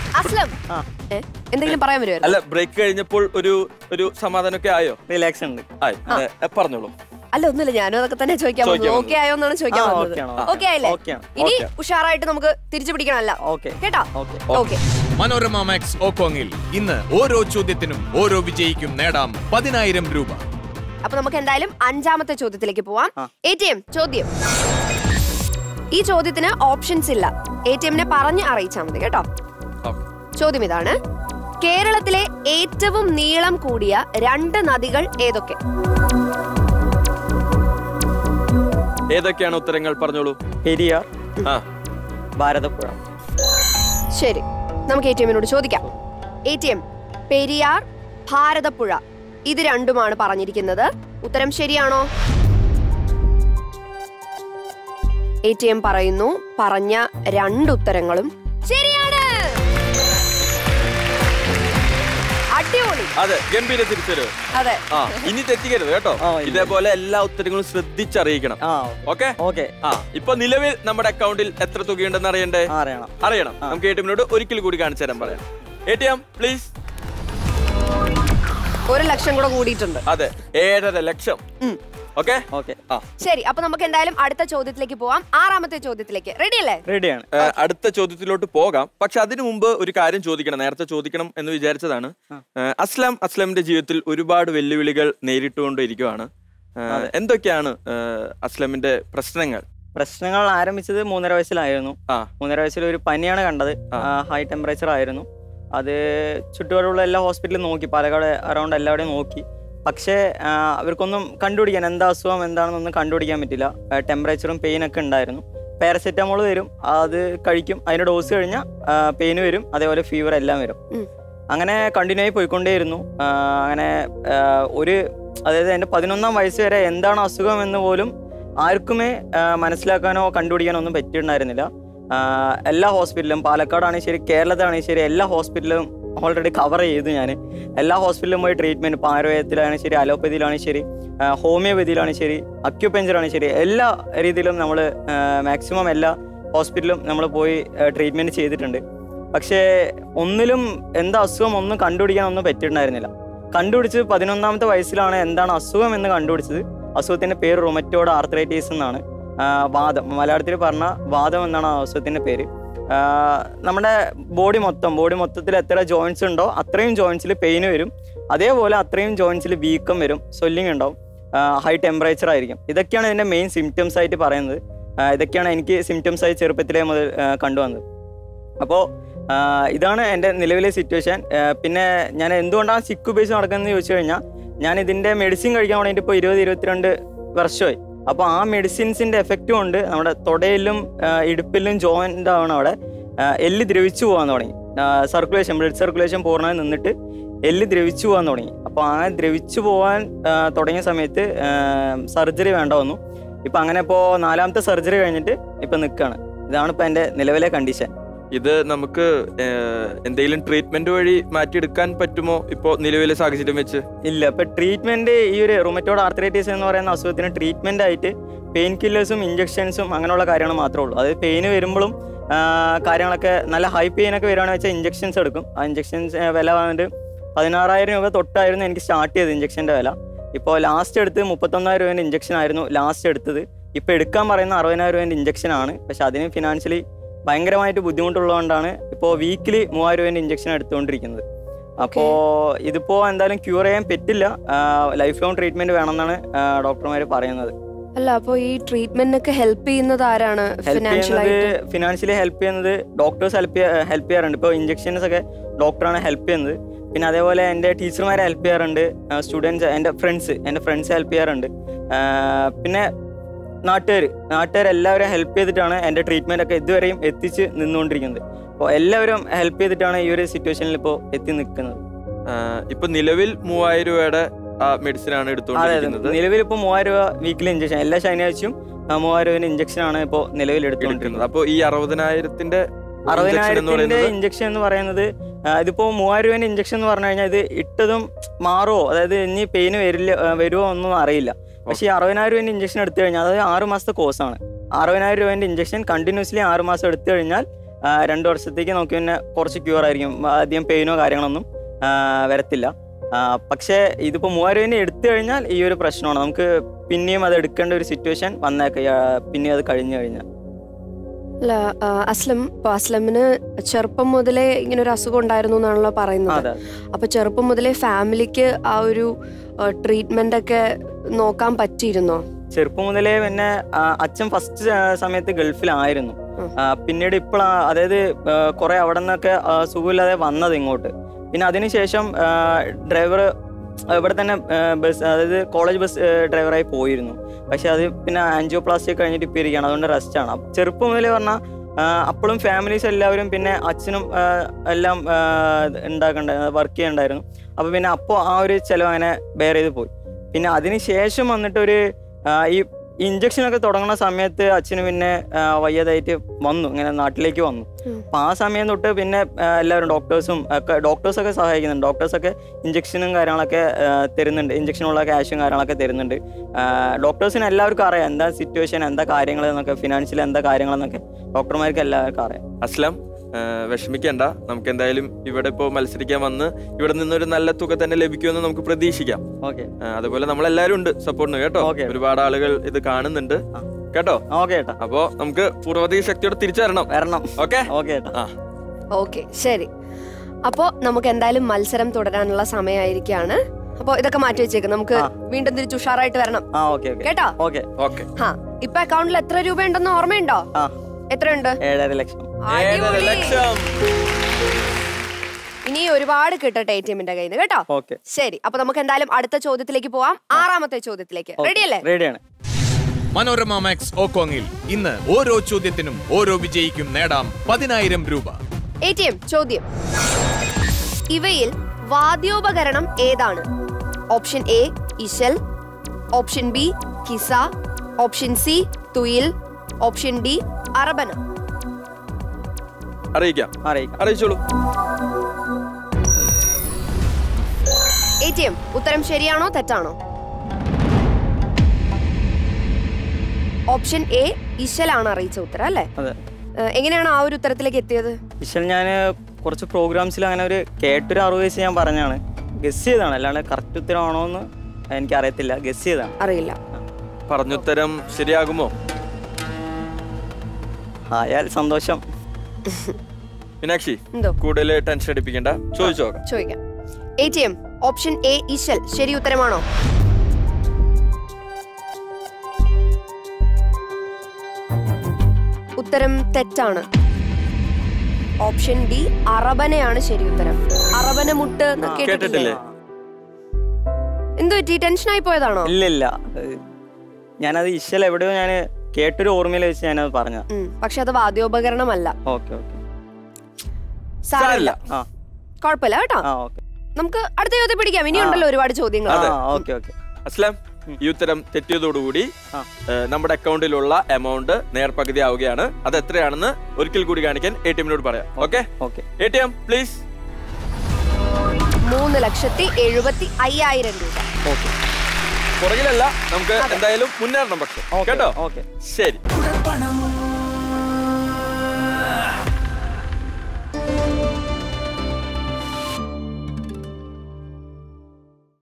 അസ്ലം ആ. ഏ, എന്തെങ്കിലും പറയാൻ വരുമല്ലോ അല്ല ബ്രേക്ക് കഴിഞ്ഞപ്പോൾ ഒരു ഒരു സമാധാനമൊക്കെ ആയോ റിലാക്സ് ഉണ്ട് ആയി ഏ, ഏ, പറഞ്ഞോളൂ അല്ല ഒന്നുമില്ല ഞാനും അതൊക്കെ തന്നെ ചോദിക്കാൻ ചോദിക്കാൻ വന്നത് ഓക്കെ ആയോ എന്നാണ് ചോദിക്കാൻ ആ, വന്നത് okay ആണ്, ഓക്കെ ആയില്ലേ okay ആണ്, ഇനി okay. ഉഷാറായിട്ട് നമുക്ക് തിരിച്ചു പിടിക്കണമല്ല ഓക്കെ കേട്ടോ ഓക്കെ ഓക്കെ മനോരമ മാക്സ് ഓക്കോങ്ങിൽ ഇന്ന് ഓരോ ചോദ്യത്തിനും ഓരോ വിജയിക്കും നേടാം പതിനായിരം രൂപ അപ്പൊ നമുക്ക് എന്തായാലും അഞ്ചാമത്തെ ചോദ്യത്തിലേക്ക് പോവാം ആ. എ ടി എം ചോദ്യം ഈ ചോദ്യത്തിന് ഓപ്ഷൻസ് ഇല്ല എ ടി എമ്മിനെ പറഞ്ഞ് അറിയിച്ചാൽ മതി കേട്ടോ ഓക്കെ. ചോദ്യം ഇതാണ് കേരളത്തിലെ ഏറ്റവും നീളം കൂടിയ രണ്ട് നദികൾ ഏതൊക്കെ ഏതൊക്കെയാണ് ഉത്തരങ്ങൾ പറഞ്ഞോളൂ പെരിയാർ ആ ഭാരതപ്പുഴ ശരി നമുക്ക് എ ടി എമ്മിനോട് ചോദിക്കാം A T M Periyar Bharathappuzha ഇത് രണ്ടുമാണ് പറഞ്ഞിരിക്കുന്നത് ഉത്തരം ശരിയാണോ എ ടി എം പറയുന്നു പറഞ്ഞ രണ്ട് ഉത്തരങ്ങളും ശരിയാണ് അടിപൊളി അതെ ഗംഭീര തിരിച്ചറിവ് അതെ ആ ഇനി തെറ്റിക്കരുത് കേട്ടോ ആ, ഇല്ല. ഇതേപോലെ എല്ലാ ഉത്തരങ്ങളും ശ്രദ്ധിച്ചറിയിക്കണം ആ ഓക്കെ ഓക്കെ ആ ഇപ്പൊ നിലവിൽ നമ്മുടെ അക്കൗണ്ടിൽ എത്ര തുകയുണ്ടെന്ന് അറിയണ്ടേ ആ അറിയണം അറിയണം നമുക്ക് എ ടി എമ്മിനോട് ഒരിക്കൽ കൂടി കാണിച്ചു തരാൻ പറയാം എ ടി എം പ്ലീസ് ഒരു ലക്ഷം കൂടെ കൂടിയിട്ടുണ്ട് അതെ ഏഴര ലക്ഷം ഉം. ഓക്കെ ഓക്കെ ആ ശരി അപ്പൊ നമുക്ക് എന്തായാലും അടുത്ത ചോദ്യത്തിലേക്ക് പോവാം ആറാമത്തെ ചോദ്യത്തിലേക്ക് റെഡി അല്ലേ റെഡിയാണ് ഏ, അടുത്ത ചോദ്യത്തിലോട്ട് പോകാം പക്ഷെ അതിനു മുമ്പ് ഒരു കാര്യം ചോദിക്കണം നേരത്തെ ചോദിക്കണം എന്ന് വിചാരിച്ചതാണ് ഏ, അസ്ലാം അസ്ലാമിന്റെ ജീവിതത്തിൽ ഒരുപാട് വെല്ലുവിളികൾ നേരിട്ടുകൊണ്ടിരിക്കുവാണ് ഏ, എന്തൊക്കെയാണ് ഏ, അസ്ലമിന്റെ പ്രശ്നങ്ങൾ പ്രശ്നങ്ങൾ ആരംഭിച്ചത് മൂന്നര വയസ്സിലായിരുന്നു ആ മൂന്നര വയസ്സിൽ ഒരു പനിയാണ് കണ്ടത് ആ. ഹൈ ടെമ്പറേച്ചർ ആയിരുന്നു അത് ചുറ്റുപാടുള്ള എല്ലാ ഹോസ്പിറ്റലും നോക്കി പാലക്കാട് അറൗണ്ട് എല്ലാവരുടെയും നോക്കി പക്ഷേ ആ, അവർക്കൊന്നും കണ്ടുപിടിക്കാൻ എന്താ അസുഖം എന്താണെന്നൊന്നും കണ്ടുപിടിക്കാൻ പറ്റില്ല ടെമ്പറേച്ചറും പെയിനൊക്കെ ഉണ്ടായിരുന്നു പാരസെറ്റമോൾ വരും അത് കഴിക്കും അതിൻ്റെ ഡോസ് കഴിഞ്ഞാൽ പെയിന് വരും അതേപോലെ ഫീവർ എല്ലാം വരും ഉം. അങ്ങനെ കണ്ടിന്യൂ ആയി പോയിക്കൊണ്ടേയിരുന്നു ആ, അങ്ങനെ ആ, ഒരു അതായത് എൻ്റെ പതിനൊന്നാം വയസ്സ് വരെ എന്താണ് അസുഖം എന്ന് പോലും ആർക്കുമേ ആ, മനസ്സിലാക്കാനോ കണ്ടുപിടിക്കാനോ ഒന്നും പറ്റിയിട്ടുണ്ടായിരുന്നില്ല ആ, എല്ലാ ഹോസ്പിറ്റലും പാലക്കാടാണെങ്കിൽ ശരി കേരളത്തിലാണെങ്കിൽ ശരി എല്ലാ ഹോസ്പിറ്റലും ഓൾറെഡി കവർ ചെയ്തു ഞാൻ എല്ലാ ഹോസ്പിറ്റലിലും പോയി ട്രീറ്റ്മെന്റ് ഇപ്പോൾ ആയുർവേദത്തിലാണെങ്കിൽ ശരി അലോപ്പതിയിലാണെങ്കിൽ ശരി ആ, ഹോമിയോപ്പതിയിലാണെങ്കിൽ ശരി അക്യുപഞ്ചറാണെങ്കിൽ ശരി എല്ലാ രീതിയിലും നമ്മൾ മാക്സിമം എല്ലാ ഹോസ്പിറ്റലും നമ്മൾ പോയി ട്രീറ്റ്മെന്റ് ചെയ്തിട്ടുണ്ട് പക്ഷേ ഒന്നിലും എന്താ അസുഖം ഒന്നും കണ്ടുപിടിക്കാൻ ഒന്നും പറ്റിയിട്ടുണ്ടായിരുന്നില്ല കണ്ടുപിടിച്ചത് പതിനൊന്നാമത്തെ വയസ്സിലാണ് എന്താണ് അസുഖം എന്ന് കണ്ടുപിടിച്ചത് അസുഖത്തിന്റെ പേര് റൊമറ്റോഡ് ആർത്രൈറ്റീസ് എന്നാണ് ആ, വാദം മലയാളത്തിൽ പറഞ്ഞ വാദം എന്നാണ് ആ അസുഖത്തിന്റെ പേര് ആ, നമ്മുടെ ബോഡി മൊത്തം ബോഡി മൊത്തത്തിൽ എത്ര ജോയിന്റ്സ് ഉണ്ടോ അത്രയും ജോയിന്റ്സിൽ പെയിൻ വരും അതേപോലെ അത്രയും ജോയിന്റ്സിൽ വീക്കം വരും സ്വെല്ലിംഗ് ഉണ്ടാവും ഹൈ ടെമ്പറേച്ചർ ആയിരിക്കും ഇതൊക്കെയാണ് ഇതിന്റെ മെയിൻ സിംറ്റംസ് ആയിട്ട് പറയുന്നത് ആ, ഇതൊക്കെയാണ് എനിക്ക് സിംറ്റംസ് ആയി ചെറുപ്പത്തിലേ മുതൽ ആ, കണ്ടുവന്നത് അപ്പോൾ ഇതാണ് എൻ്റെ നിലവിലെ സിറ്റുവേഷൻ പിന്നെ ഞാൻ എന്തുകൊണ്ടാണ് സിക്ക് ഉപയോഗിച്ച് നടക്കുന്നത് ചോദിച്ചു കഴിഞ്ഞാൽ ഞാൻ ഇതിൻ്റെ മെഡിസിൻ കഴിക്കാൻ വേണ്ടിയിട്ട് ഇപ്പോൾ ഇരുപത് ഇരുപത്തിരണ്ട് വർഷമായി അപ്പോൾ ആ മെഡിസിൻസിൻ്റെ എഫക്റ്റ് കൊണ്ട് നമ്മുടെ തുടയിലും ആ, ഇടുപ്പിലും ജോയിൻ്റ് ആവണം അവിടെ ആ, എല്ല് ദ്രവിച്ചു പോകാൻ തുടങ്ങി സർക്കുലേഷൻ ബ്ലഡ് സർക്കുലേഷൻ പൂർണ്ണമായി നിന്നിട്ട് എല്ല് ദ്രവിച്ചു പോകാൻ തുടങ്ങി അപ്പോൾ ആ ദ്രവിച്ചു പോകാൻ ആ, തുടങ്ങിയ സമയത്ത് സർജറി വേണ്ട വന്നു ഇപ്പം അങ്ങനെ ഇപ്പോൾ നാലാമത്തെ സർജറി കഴിഞ്ഞിട്ട് ഇപ്പം നിൽക്കുകയാണ് ഇതാണ് ഇപ്പം എൻ്റെ നിലവിലെ കണ്ടീഷൻ ഇത് നമുക്ക് ഏ, എന്തെങ്കിലും ട്രീറ്റ്മെന്റ് വഴി മാറ്റിയെടുക്കാൻ പറ്റുമോ ഇപ്പോ നിലവിലെ സാഹചര്യം വെച്ച് ഇല്ല ഇപ്പൊ ട്രീറ്റ്മെന്റ് ഈ ഒരു റൊമറ്റോഡ് ആർത്രൈറ്റീസ് എന്ന് പറയുന്ന അസുഖത്തിന് ട്രീറ്റ്മെന്റ് ആയിട്ട് പെയിൻ കില്ലേഴ്സും ഇഞ്ചക്ഷൻസും അങ്ങനെയുള്ള കാര്യങ്ങൾ മാത്രമേ ഉള്ളൂ അതായത് പെയിന് വരുമ്പോഴും ആ, കാര്യങ്ങളൊക്കെ നല്ല ഹൈ പെയിൻ ഒക്കെ വരികയാണെന്ന് വെച്ചാൽ ഇഞ്ചക്ഷൻസ് എടുക്കും ആ ഇഞ്ചക്ഷൻസ് വില വന്നിട്ട് പതിനാറായിരം രൂപ തൊട്ടായിരുന്നു എനിക്ക് സ്റ്റാർട്ട് ചെയ്തത് ഇഞ്ചക്ഷൻ്റെ വില ഇപ്പോൾ ലാസ്റ്റ് എടുത്ത് മുപ്പത്തൊന്നായിരം രൂപേൻ്റെ ഇഞ്ചക്ഷൻ ആയിരുന്നു ലാസ്റ്റ് എടുത്തത് ഇപ്പോൾ എടുക്കാൻ പറയുന്ന അറുപതിനായിരം രൂപേൻ്റെ ഇഞ്ചക്ഷൻ ആണ് പക്ഷെ അതിന് ഫിനാൻഷ്യലി ഭയങ്കരമായിട്ട് ബുദ്ധിമുട്ടുള്ളതുകൊണ്ടാണ് ഇപ്പോൾ വീക്കിലി മൂവായിരം രൂപേൻ്റെ ഇഞ്ചക്ഷൻ എടുത്തുകൊണ്ടിരിക്കുന്നത് അപ്പോൾ ഇതിപ്പോൾ എന്തായാലും ക്യൂർ ചെയ്യാൻ പറ്റില്ല ലൈഫ് ലോങ് ട്രീറ്റ്മെന്റ് വേണമെന്നാണ് ഡോക്ടർമാർ പറയുന്നത് അല്ല അപ്പൊ ഈ ട്രീറ്റ്മെന്റിനൊക്കെ ഹെൽപ്പ് ചെയ്യുന്നത് ആരാണ് ഹെൽപ്പ് ഫിനാൻഷ്യൽ ചെയ്യുന്നത് ആയിട്ട് ഫിനാൻഷ്യലി ഹെൽപ്പ് ചെയ്യുന്നത് ഡോക്ടേഴ്സ് ഹെൽപ്പ് ഹെൽപ്പ് ചെയ്യാറുണ്ട് ഇപ്പോൾ ഇഞ്ചക്ഷൻസ് ഒക്കെ ഡോക്ടറാണ് ഹെൽപ്പ് ചെയ്യുന്നത് പിന്നെ അതേപോലെ എൻ്റെ ടീച്ചർമാരെ ഹെൽപ്പ് ചെയ്യാറുണ്ട് സ്റ്റുഡൻസ് എൻ്റെ ഫ്രണ്ട്സ് എൻ്റെ ഫ്രണ്ട്സ് ഹെൽപ്പ് ചെയ്യാറുണ്ട് ആ, പിന്നെ നാട്ടുകാർ നാട്ടുകാർ എല്ലാവരും ഹെൽപ്പ് ചെയ്തിട്ടാണ് എൻ്റെ ട്രീറ്റ്മെൻ്റ് ഒക്കെ ഇതുവരെയും എത്തിച്ച് നിന്നുകൊണ്ടിരിക്കുന്നത് അപ്പോൾ എല്ലാവരും ഹെൽപ്പ് ചെയ്തിട്ടാണ് ഈ ഒരു സിറ്റുവേഷനിൽ ഇപ്പോൾ എത്തി നിൽക്കുന്നത് ആ, ഇപ്പൊ നിലവിൽ മൂവായിരം രൂപയുടെ മെഡിസിൻ ആണ് അതെ അതെ എടുത്തുകൊണ്ടിരിക്കുന്നത് നിലവിൽ ഇപ്പോൾ മൂവായിരം രൂപ വീക്കിലി ഇഞ്ചക്ഷൻ എല്ലാ ശനിയാഴ്ചയും ആ, മൂവായിരം രൂപ ഇഞ്ചക്ഷൻ ആണ് ഇപ്പോൾ നിലവിൽ എടുക്കുന്നത് എടുത്തുകൊണ്ടിരിക്കുന്നത് അപ്പൊ ഈ അറുപതിനായിരത്തിന്റെ എന്ന് അറുപതിനായിരത്തിന്റെ പറയുന്നത്? ഇഞ്ചക്ഷൻ എന്ന് പറയുന്നത് ആ, ഇതിപ്പോ മൂവായിരം രൂപേന്റെ ഇഞ്ചക്ഷൻ എന്ന് പറഞ്ഞു കഴിഞ്ഞാൽ ഇത് ഇട്ടതും മാറുമോ അതായത് ഇനി പെയിന് വരില്ല ആ, വരുമോ ഒന്നും അറിയില്ല പക്ഷേ ഈ അറുപതിനായിരം രൂപേന്റെ ഇഞ്ചക്ഷൻ എടുത്തു കഴിഞ്ഞാൽ അതായത് ആറ് മാസത്തെ കോഴ്സാണ് അറുപതിനായിരം രൂപേന്റെ ഇഞ്ചക്ഷൻ കണ്ടിന്യൂസ്ലി ആറ് മാസം എടുത്തു കഴിഞ്ഞാൽ ആ, രണ്ട് വർഷത്തേക്ക് നമുക്ക് പിന്നെ കുറച്ച് ക്യൂർ ആയിരിക്കും അധികം പെയിനോ കാര്യങ്ങളൊന്നും ആ, വരത്തില്ല ആ, പക്ഷേ ഇതിപ്പോൾ മൂവായിരം രൂപ എടുത്തു കഴിഞ്ഞാൽ ഈ ഒരു പ്രശ്നമാണ് നമുക്ക് പിന്നെയും അത് എടുക്കേണ്ട ഒരു സിറ്റുവേഷൻ വന്നേക്കാം ആ, പിന്നെയും അത് കഴിഞ്ഞു കഴിഞ്ഞാൽ അല്ല ആ, അസ്ലം ഇപ്പൊ അസ്ലമിന് ചെറുപ്പം മുതലേ ഇങ്ങനെ ഒരു അസുഖം ഉണ്ടായിരുന്നു എന്നാണല്ലോ പറയുന്നത് അതെ അപ്പൊ ചെറുപ്പം മുതലേ ഫാമിലിക്ക് ആ ഒരു ട്രീറ്റ്മെന്റ് ഒക്കെ നോക്കാൻ പറ്റിയിരുന്നോ ചെറുപ്പം മുതലേ പിന്നെ ആ, അച്ഛൻ ഫസ്റ്റ് സമയത്ത് ഗൾഫിലായിരുന്നു ഉം. ആ, പിന്നീട് ഇപ്പോൾ അതായത് കുറെ അവിടെ നിന്നൊക്കെ ആ, സുഖമില്ലാതെ വന്നത് ഇങ്ങോട്ട് പിന്നെ അതിനുശേഷം ഡ്രൈവർ ഇവിടെ തന്നെ ആ, ബസ് അതായത് കോളേജ് ബസ് ഡ്രൈവറായി പോയിരുന്നു പക്ഷെ അത് പിന്നെ ആൻജിയോപ്ലാസ്റ്റി കഴിഞ്ഞിട്ട് ഇപ്പോൾ ഇരിക്കുകയാണ് അതുകൊണ്ട് റെസ്റ്റാണ് ചെറുപ്പം മുതലേ പറഞ്ഞാൽ അപ്പോഴും ഫാമിലീസ് എല്ലാവരും പിന്നെ അച്ഛനും ആ, എല്ലാം ഉണ്ടാക്കണ്ട വർക്ക് ചെയ്യണ്ടായിരുന്നു അപ്പോൾ പിന്നെ അപ്പോൾ ആ ഒരു ചിലവ് അങ്ങനെ ബെയർ ചെയ്ത് പോയി പിന്നെ അതിന് ശേഷം വന്നിട്ടൊരു ആ, ഈ ഇഞ്ചക്ഷൻ ഒക്കെ തുടങ്ങുന്ന സമയത്ത് അച്ഛന് പിന്നെ ആ, വയ്യാതായിട്ട് വന്നു ഇങ്ങനെ നാട്ടിലേക്ക് വന്നു ഉം. അപ്പൊ ആ സമയം തൊട്ട് പിന്നെ ആ, എല്ലാവരും ഡോക്ടേഴ്സും ഒക്കെ ഡോക്ടേഴ്സൊക്കെ സഹായിക്കുന്നുണ്ട് ഡോക്ടേഴ്സൊക്കെ ഇഞ്ചക്ഷനും കാര്യങ്ങളൊക്കെ ആ, തരുന്നുണ്ട് ഇഞ്ചക്ഷനുള്ള ക്യാഷും കാര്യങ്ങളൊക്കെ തരുന്നുണ്ട് ഡോക്ടേഴ്സിന് എല്ലാവർക്കും അറിയാം എന്താ സിറ്റുവേഷൻ എന്താ കാര്യങ്ങൾ എന്നൊക്കെ ഫിനാൻഷ്യൽ എന്താ കാര്യങ്ങളെന്നൊക്കെ ഡോക്ടർമാർക്ക് എല്ലാവർക്കും അറിയാം അസ്ലം ആ, വിഷമിക്കണ്ട നമുക്ക് എന്തായാലും ഇവിടെ ഇപ്പോൾ മത്സരിക്കാൻ വന്ന് ഇവിടെ നിന്നൊരു നല്ല തുക തന്നെ ലഭിക്കുമെന്ന് നമുക്ക് പ്രതീക്ഷിക്കാം ഓക്കെ ആ, അതുപോലെ നമ്മളെല്ലാരും ഉണ്ട് സപ്പോർട്ടിന് കേട്ടോ Okay. ഒരുപാട് ആളുകൾ ഇത് കാണുന്നുണ്ട് ആ. കേട്ടോ ഓക്കെ ഏട്ടാ അപ്പോ നമുക്ക് പൂർവ്വതീയ ശക്തിയോടെ തിരിച്ചു തരണം വരണം ഓക്കെ ഓക്കെ ഏട്ടാ ആ ഓക്കെ ശരി അപ്പോ നമുക്ക് എന്തായാലും മത്സരം തുടരാനുള്ള സമയമായിരിക്കാണ് അപ്പോ ഇതൊക്കെ മാറ്റി വെച്ചേക്ക് നമുക്ക് ആ. വീണ്ടും തിരിച്ച് ഉഷാറായിട്ട് വരണം ആ ഓക്കെ ഓക്കെ കേട്ടോ ഓക്കെ ഓക്കെ ഹാ ഇപ്പൊ അക്കൗണ്ടിൽ എത്ര രൂപ ഉണ്ടെന്ന് ഓർമ്മയുണ്ടോ ആ എത്രയുണ്ട് ഏഴര ലക്ഷം ഏഴര അടിപൊളി. ലക്ഷം ഇനി ഒരുപാട് കിട്ടട്ടെ എ ടി എമ്മിന്റെ കയ്യിൽ നിന്ന് കേട്ടോ ഓക്കെ ശരി അപ്പൊ നമുക്ക് എന്തായാലും അടുത്ത ചോദ്യത്തിലേക്ക് പോവാം ആറാമത്തെ ചോദ്യത്തിലേക്ക് റെഡി അല്ലേ റെഡിയാണ് മനോരമ മാക്സ് ഓക്കോങ്ങിൽ ഇന്ന് ഓരോ ചോദ്യത്തിനും ഓരോ വിജയിക്കും നേടാം പതിനായിരം രൂപ എ ടി എം ചോദ്യം ഇവയിൽ വാദ്യോപകരണം ഏതാണ് ഓപ്ഷൻ എ ഇശൽ ഓപ്ഷൻ ബി കിസ ഓപ്ഷൻ സി തുയിൽ ഓപ്ഷൻ ഡി അറബന അറിയിക്കാം അറിയിക്കാം അറിയിച്ചോളൂ എ ടി എം ഉത്തരം ശരിയാണോ തെറ്റാണോ ഓപ്ഷൻ എ ഇശലാണ് അറിയിച്ച ഉത്തരം അല്ലേ അതെ ഏഹ് എങ്ങനെയാണ് ആ ഒരു ഉത്തരത്തിലേക്ക് എത്തിയത് ഇശൽ ഞാൻ കുറച്ച് പ്രോഗ്രാംസിൽ അങ്ങനെ ഒരു കേട്ടൊരു അറിവ് വെച്ച് ഞാൻ പറഞ്ഞാണ് ഗസ് ചെയ്താണ് അല്ലാണ്ട് കറക്റ്റ് ഉത്തരമാണോ എന്ന് എനിക്ക് അറിയത്തില്ല ഗസ് ചെയ്താണ് അറിയില്ല പറഞ്ഞുത്തരം ശരിയാകുമോ ആയാൽ സന്തോഷം മീനാക്ഷി എന്തോ കൂടുതൽ ടെൻഷൻ അടിപ്പിക്കണ്ട ചോദിച്ചു നോക്കാം ചോദിക്കാം A T M option A ഇശൽ ശരി ഉത്തരമാണോ ഉത്തരം തെറ്റാണ് ഓപ്ഷൻ ഡി അറബനയാണ് ശരി ഉത്തരം അറബന മുട്ട് എന്ന് ആ, കേട്ടിട്ടില്ലേ കേട്ടിട്ടില്ലേ? എന്തു പറ്റി ടെൻഷനായി പോയതാണോ ഇല്ല ഇല്ല അത് ഞാനത് ഇശൽ എവിടെയോ ഞാൻ കേട്ടൊരു ഓർമ്മയിൽ വെച്ച് ഞാനത് പറഞ്ഞ ഉം, പക്ഷെ അത് വാദ്യോപകരണമല്ല ഓക്കെ ഓക്കെ സാരമില്ല ആ കുഴപ്പമില്ല കേട്ടോ ആ ഓക്കെ നമുക്ക് അടുത്ത ചോദ്യം പിടിക്കാം ഇനിയുണ്ടല്ലോ ഒരുപാട് ചോദ്യങ്ങൾ ആ ഓക്കെ ഓക്കെ അസ്ലാം ഈ ഉത്തരം തെറ്റിയതോടുകൂടി ആ. ഏഹ്, നമ്മുടെ അക്കൗണ്ടിലുള്ള എമൗണ്ട് നേർപകുതി ആവുകയാണ് അത് എത്രയാണെന്ന് ഒരിക്കൽ കൂടി കാണിക്കാൻ എ ടി എമ്മിനോട് പറയാം okay okay A T M please മൂന്ന് ലക്ഷത്തി എഴുപത്തി അയ്യായിരം രൂപ പുറകിലല്ല നമുക്ക് എന്തായാലും മുന്നേറണം പക്ഷെ കേട്ടോ ഓക്കെ ശരി പണം